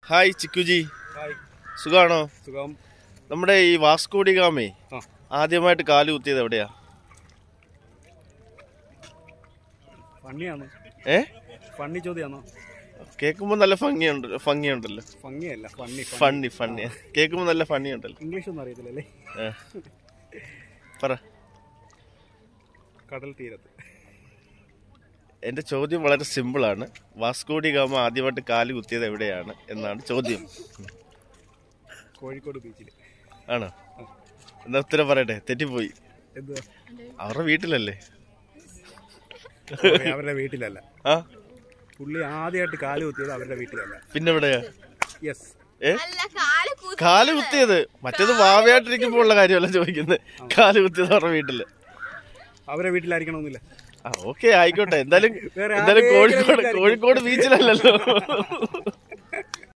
Hi ചിക്കുജി hi സുഖാണോ സുഖം നമ്മുടെ ഈ വാസ്കോഡി ഗാമേ ആ ആദ്യമായിട്ട് കാല് കുത്തിയത് എവിടെയാ ഫണ്ണിയാണോ ഏ ഫണ്ണി ചോദ്യമാണോ കേൾക്കുമ്പോൾ നല്ല ഭംഗിയുണ്ട് ഭംഗിയുണ്ടല്ലോ ഫങ്ങിയല്ല ഫണ്ണി ഫണ്ണി ഫണ്ണി കേൾക്കുമ്പോൾ നല്ല ഫണ്ണിയുണ്ടല്ലോ ഇംഗ്ലീഷ് ഒന്നും അറിയത്തില്ലല്ലേ ഏ. പറ കടൽ തീരത്ത് എൻ്റെ ചോദ്യം വളരെ സിമ്പിളാണ് വാസ്കോഡി ഗാമ ആദ്യമായിട്ട് കാല് കുത്തിയത് എവിടെയാണ് എന്നാണ് ചോദ്യം കോഴിക്കോട് ബീച്ചിൽ ആണോ എന്നാ ഉത്തരം പറയട്ടെ തെറ്റിപ്പോയി എന്തുവാ അവരുടെ വീട്ടിലല്ലേ ഓക്കേ, അവരുടെ വീട്ടിലല്ല ആ പുള്ളി ആദ്യമായിട്ട് കാല് കുത്തിയത് അവരുടെ വീട്ടിലല്ല പിന്നെ എവിടെയാ യെസ് ഏ അല്ല കാല് കുത്തി കാല് കുത്തിയത് മറ്റേത് വാവയായിട്ടിരിക്കുമ്പോൾ ഉള്ള കാര്യമല്ല ചോദിക്കുന്നത് കാല് കുത്തിയത് അവരുടെ വീട്ടില് അവരുടെ വീട്ടിലായിരിക്കണമെന്നില്ല ആ ഓക്കെ ആയിക്കോട്ടെ എന്തായാലും വേറെ എന്തായാലും ആരെങ്കിലും കോഴിക്കോട് വീട്ടിലായിരിക്കും. കോഴിക്കോട് ബീച്ചിലല്ലല്ലോ